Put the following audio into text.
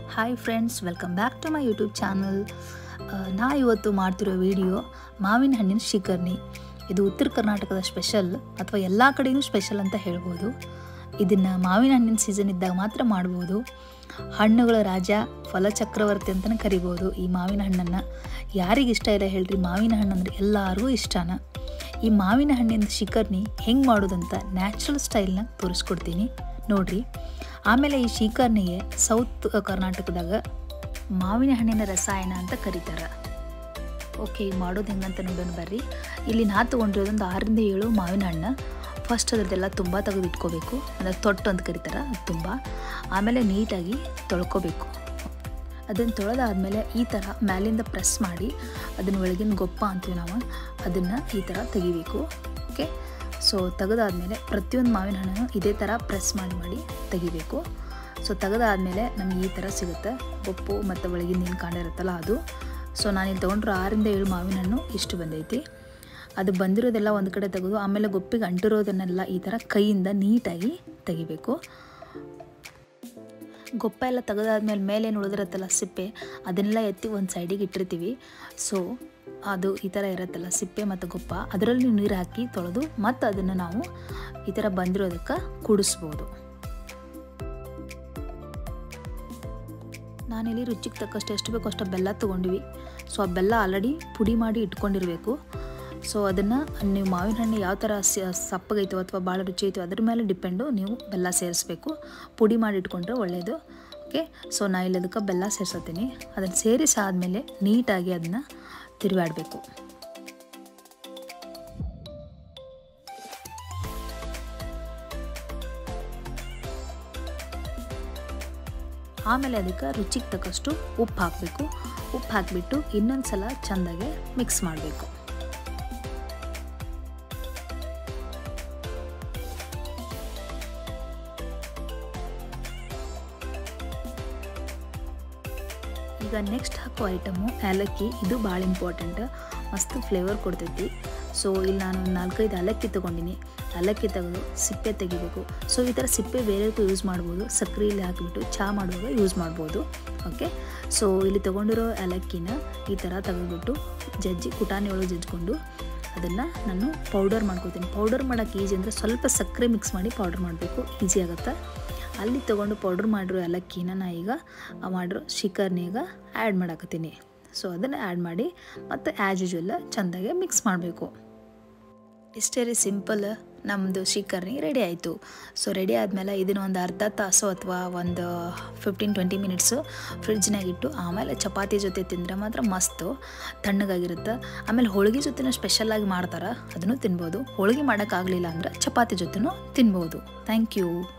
hi friends welcome back to my YouTube channel ನಾ ಇವತ್ತು ಮಾಡ್ತಿರೋ ವಿಡಿಯೋ ಮಾವಿನ ಹಣ್ಣಿನ ಶಿಕರ್ನಿ ಇದು ಉತ್ತರ ಕರ್ನಾಟಕದ ಸ್ಪೆಷಲ್ ಅಥವಾ ಎಲ್ಲ ಕಡೆಯೂ ಸ್ಪೆಷಲ್ ಅಂತ ಹೇಳ್ಬೋದು ಇದನ್ನು ಮಾವಿನ ಹಣ್ಣಿನ ಸೀಸನ್ ಇದ್ದಾಗ ಮಾತ್ರ ಮಾಡ್ಬೋದು ಹಣ್ಣುಗಳ ರಾಜ ಫಲಚಕ್ರವರ್ತಿ ಅಂತಲೇ ಕರಿಬೋದು ಈ ಮಾವಿನ ಹಣ್ಣನ್ನು ಯಾರಿಗೆ ಇಷ್ಟ ಇಲ್ಲ ಹೇಳ್ರಿ ಮಾವಿನ ಹಣ್ಣು ಅಂದರೆ ಎಲ್ಲರಿಗೂ ಇಷ್ಟನ ಈ ಮಾವಿನ ಹಣ್ಣಿನ ಶಿಕರ್ನಿ ಹೆಂಗೆ ಮಾಡೋದಂತ ನ್ಯಾಚುರಲ್ ಸ್ಟೈಲ್ನಾಗ ತೋರಿಸ್ಕೊಡ್ತೀನಿ ನೋಡ್ರಿ ಆಮೇಲೆ ಈ ಶಿಕರ್ನಿಗೆ ಸೌತ್ ಕರ್ನಾಟಕದಾಗ ಮಾವಿನ ಹಣ್ಣಿನ ರಸಾಯನ ಅಂತ ಕರೀತಾರೆ ಓಕೆ ಈಗ ಮಾಡೋದು ಹೆಂಗಂತ ನೋಡೋಣ ಬರ್ರಿ ಇಲ್ಲಿ ನಾ ತೊಗೊಂಡಿರೋದೊಂದು ಆರರಿಂದ ಏಳು ಮಾವಿನ ಹಣ್ಣು ಫಸ್ಟ್ ಅದರದ್ದೆಲ್ಲ ತುಂಬ ತೆಗೆದು ಇಟ್ಕೋಬೇಕು ಅಂದರೆ ತೊಟ್ಟು ಅಂತ ಕರೀತಾರೆ ಅದು ತುಂಬ ಆಮೇಲೆ ನೀಟಾಗಿ ತೊಳ್ಕೊಬೇಕು ಅದನ್ನು ತೊಳೆದಾದ್ಮೇಲೆ ಈ ಥರ ಮೇಲಿಂದ ಪ್ರೆಸ್ ಮಾಡಿ ಅದನ್ನು ಒಳಗಿನ ಗೊಪ್ಪ ಅಂತೀವಿ ನಾವು ಅದನ್ನು ಈ ಥರ ತೆಗಿಬೇಕು ಓಕೆ ಸೊ ತೆಗೆದಾದ್ಮೇಲೆ ಪ್ರತಿಯೊಂದು ಮಾವಿನ ಹಣ್ಣನ್ನು ಇದೇ ಥರ ಪ್ರೆಸ್ ಮಾಡಿ ಮಾಡಿ ತೆಗಿಬೇಕು ಸೊ ತೆಗೆದಾದ್ಮೇಲೆ ನಮಗೆ ಈ ಥರ ಸಿಗುತ್ತೆ ಗೊಪ್ಪು ಮತ್ತು ಒಳಗಿನ ಏನು ಕಾಂಡ ಇರುತ್ತಲ್ಲ ಅದು ಸೊ ನಾನಿಲ್ಲಿ ತೊಗೊಂಡ್ರೆ ಆರಿಂದ ಏಳು ಮಾವಿನ ಹಣ್ಣು ಇಷ್ಟು ಬಂದೈತಿ ಅದು ಬಂದಿರೋದೆಲ್ಲ ಒಂದು ಕಡೆ ತೆಗೆದು ಆಮೇಲೆ ಗೊಪ್ಪಿಗೆ ಅಂಟಿರೋದನ್ನೆಲ್ಲ ಈ ಥರ ಕೈಯಿಂದ ನೀಟಾಗಿ ತೆಗಿಬೇಕು ಗೊಪ್ಪ ಎಲ್ಲ ತೆಗೆದಾದ್ಮೇಲೆ ಮೇಲೆ ಉಳಿದಿರತ್ತಲ್ಲ ಸಿಪ್ಪೆ ಅದನ್ನೆಲ್ಲ ಎತ್ತಿ ಒಂದು ಸೈಡಿಗೆ ಇಟ್ಟಿರ್ತೀವಿ ಸೊ ಅದು ಈ ಥರ ಇರುತ್ತಲ್ಲ ಸಿಪ್ಪೆ ಮತ್ತು ಗೊಪ್ಪ ಅದರಲ್ಲಿ ನೀರು ಹಾಕಿ ತೊಳೆದು ಮತ್ತು ಅದನ್ನು ನಾವು ಈ ಥರ ಬಂದಿರೋದಕ್ಕೆ ಕೂಡಿಸ್ಬೋದು ನಾನಿಲ್ಲಿ ರುಚಿಗೆ ತಕ್ಕಷ್ಟು ಎಷ್ಟು ಬೇಕೋ ಅಷ್ಟು ಬೆಲ್ಲ ತೊಗೊಂಡ್ವಿ ಸೊ ಆ ಬೆಲ್ಲ ಆಲ್ರೆಡಿ ಪುಡಿ ಮಾಡಿ ಇಟ್ಕೊಂಡಿರಬೇಕು ಸೊ ಅದನ್ನು ನೀವು ಮಾವಿನ ಹಣ್ಣು ಯಾವ ಥರ ಸಪ್ಪಗೈತೋ ಅಥವಾ ಭಾಳ ರುಚಿ ಐತೋ ಅದ್ರ ಮೇಲೆ ಡಿಪೆಂಡು ನೀವು ಬೆಲ್ಲ ಸೇರಿಸ್ಬೇಕು ಪುಡಿ ಮಾಡಿ ಇಟ್ಕೊಂಡ್ರೆ ಒಳ್ಳೆಯದು ಓಕೆ ಸೊ ನಾ ಇಲ್ಲಿ ಅದಕ್ಕೆ ಬೆಲ್ಲ ಸೇರಿಸತ್ತೀನಿ ಅದನ್ನು ಸೇರಿಸಾದ್ಮೇಲೆ ನೀಟಾಗಿ ಅದನ್ನು ತಿರುವಾಡಬೇಕು ಆಮೇಲೆ ಅದಕ್ಕೆ ರುಚಿಗೆ ತಕ್ಕಷ್ಟು ಉಪ್ಪು ಹಾಕಬೇಕು ಉಪ್ಪು ಹಾಕಿಬಿಟ್ಟು ಇನ್ನೊಂದು ಸಲ ಚೆಂದಾಗೆ ಮಿಕ್ಸ್ ಮಾಡಬೇಕು ಈಗ ನೆಕ್ಸ್ಟ್ ಹಾಕೋ ಐಟಮು ಏಲಕ್ಕಿ ಇದು ಭಾಳ ಇಂಪಾರ್ಟೆಂಟ್ ಮಸ್ತ್ ಫ್ಲೇವರ್ ಕೊಡ್ತೈತಿ ಸೊ ಇಲ್ಲಿ ನಾನು ಒಂದು ನಾಲ್ಕೈದು ಏಲಕ್ಕಿ ತೊಗೊಂಡಿನಿ ಏಲಕ್ಕಿ ತೆಗೆದು ಸಿಪ್ಪೆ ತೆಗಿಬೇಕು ಸೊ ಈ ಥರ ಸಿಪ್ಪೆ ಬೇರೆಗೂ ಯೂಸ್ ಮಾಡ್ಬೋದು ಸಕ್ಕರೆಯಲ್ಲಿ ಹಾಕಿಬಿಟ್ಟು ಚಹಾ ಮಾಡುವಾಗ ಯೂಸ್ ಮಾಡ್ಬೋದು ಓಕೆ ಸೊ ಇಲ್ಲಿ ತೊಗೊಂಡಿರೋ ಏಲಕ್ಕಿನ ಈ ಥರ ತೆಗೆದುಬಿಟ್ಟು ಜಜ್ಜಿ ಕುಟಾಣಿ ಒಳಗೆ ಜಜ್ಜಿಕೊಂಡು ಅದನ್ನು ನಾನು ಪೌಡರ್ ಮಾಡ್ಕೋತೀನಿ ಪೌಡರ್ ಮಾಡೋಕ್ಕೆ ಈಜಿ ಅಂದರೆ ಸ್ವಲ್ಪ ಸಕ್ಕರೆ ಮಿಕ್ಸ್ ಮಾಡಿ ಪೌಡರ್ ಮಾಡಬೇಕು ಈಸಿ ಆಗುತ್ತೆ ಅಲ್ಲಿ ತೊಗೊಂಡು ಪೌಡ್ರ್ ಮಾಡಿರೋ ಏಲಕ್ಕಿನ ನಾ ಈಗ ಮಾಡಿರೋ ಶಿಕರ್ನಿಗ ಆ್ಯಡ್ ಮಾಡಾಕತ್ತೀನಿ ಸೊ ಅದನ್ನು ಆ್ಯಡ್ ಮಾಡಿ ಮತ್ತು ಆ್ಯಸ್ ಯೂಶ್ವಲ್ ಚೆಂದಾಗೆ ಮಿಕ್ಸ್ ಮಾಡಬೇಕು ಇಷ್ಟೇ ರೀ ಸಿಂಪಲ್ ನಮ್ಮದು ಶಿಕರ್ನಿ ರೆಡಿ ಆಯಿತು ಸೊ ರೆಡಿ ಆದಮೇಲೆ ಇದನ್ನು ಒಂದು ಅರ್ಧ ತಾಸು ಅಥವಾ ಒಂದು ಫಿಫ್ಟೀನ್ ಟ್ವೆಂಟಿ ಮಿನಿಟ್ಸು ಫ್ರಿಡ್ಜ್ನಾಗಿಟ್ಟು ಆಮೇಲೆ ಚಪಾತಿ ಜೊತೆ ತಿಂದರೆ ಮಾತ್ರ ಮಸ್ತು ತಣ್ಣಗಾಗಿರುತ್ತೆ ಆಮೇಲೆ ಹೋಳಿಗೆ ಜೊತೆನೂ ಸ್ಪೆಷಲಾಗಿ ಮಾಡ್ತಾರೆ ಅದನ್ನು ತಿನ್ಬೋದು ಹೋಳಿಗೆ ಮಾಡೋಕ್ಕಾಗಲಿಲ್ಲ ಅಂದ್ರೆ ಚಪಾತಿ ಜೊತೆನೂ ತಿನ್ಬೋದು ಥ್ಯಾಂಕ್ ಯು